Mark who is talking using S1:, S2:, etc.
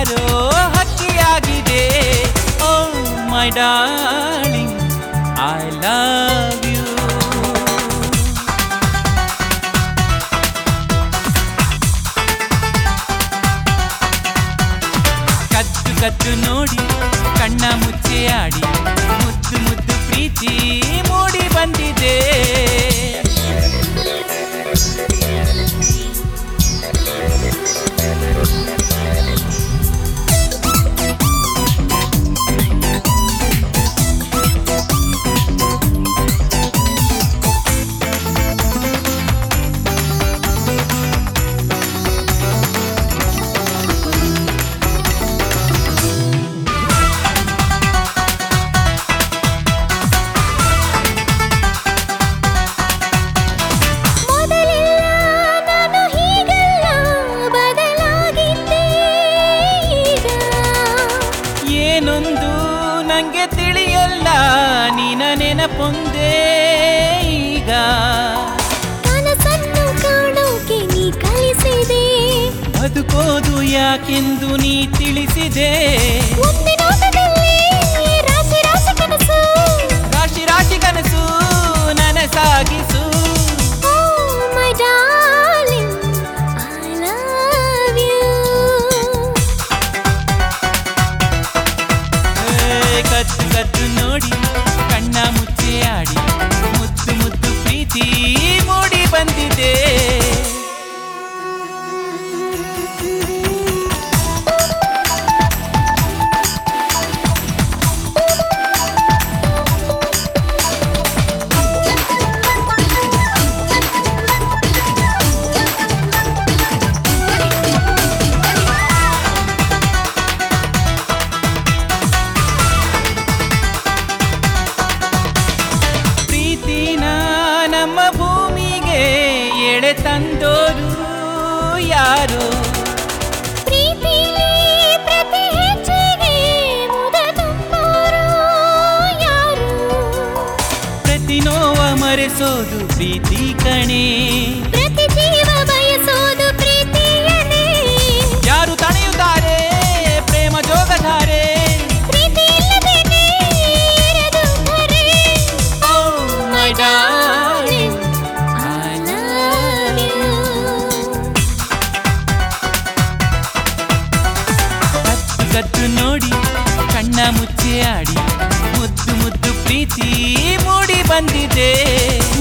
S1: ಹಾರೋ ಹಕ್ಕಿಯಾಗಿದೆ oh my darling I love you ಕದ್ದು ಕದ್ದು ನೋಡಿ ಕಣ್ಣ ಮುಚ್ಚೆ ಆಡಿ ಮುದ್ದು ಮುದ್ದು ಪ್ರೀತಿ ಮೂಡಿ ಬಂದಿದೆ
S2: ಮೊದಲೆಲ್ಲ ನಾನು ಹೀಗಲ್ಲ ಬದಲಾಗಿದ್ದೆ ಈಗ
S1: ಏನೊಂದು ನಂಗೆ ತಿಳಿಯಲ್ಲ ನಿನ ನೆನಪೊಂದೇ ಈಗ
S2: ಕನಸನ್ನು ಕಾಣೋಕೆ ನೀ ಕಲಿಸಿದೆ
S1: ಬದುಕೋದು ಯಾಕೆಂದು ನೀ ತಿಳಿಸಿದೆ
S2: ಒಂದೇ ನೋಟದಲ್ಲಿ ರಾಶಿ ರಾಶಿ ಕನಸು
S1: ರಾಶಿ ರಾಶಿ ಕನಸು ನನಸಾಗಿಸು
S2: Oh my darling I love you
S1: ಏ, ಕದ್ದು ಕದ್ದು ನೋಡಿ ಕಣ್ಣ ಮುಚ್ಚೆ ಆಡಿ ಮುದ್ದು ಮುದ್ದು ಪ್ರೀತಿ ಮೂಡಿ ಬಂದಿದೆ ಪ್ರೀತಿನ ನಮ್ಮ ಭೂಮಿಗೆ ಎಳೆ ತಂದೋರು ಯಾರು
S2: ಪ್ರೀತಿಲಿ ಪ್ರತಿ ಹೆಜ್ಜೆಗೆ ಮುದ ತುಂಬೋರು ಯಾರು
S1: ಪ್ರತಿ ನೋವ ಮರೆಸೋದು ಪ್ರೀತಿ ಕಣೆ
S2: ಪ್ರತಿ ಜೀವ ಬಯಸೋದು ಪ್ರೀತಿಯನೇ
S1: ಯಾರು ತಡೆಯುತ್ತಾರೆ ಪ್ರೇಮ ಜೋಗಧಾರೆ
S2: ಪ್ರೀತಿ ಇಲ್ಲದೇನೆ ಇರದು ಧರೆ
S1: Oh, my
S2: darling,
S1: I
S2: I love you.
S1: ಕದ್ದು ಕದ್ದು ನೋಡಿ ಕಣ್ಣ ಮುಚ್ಚೆ ಆಡಿ ಮುದ್ದು ಮುದ್ದು ಪ್ರೀತಿ ಮೂಡಿ ಬಂದಿದೆ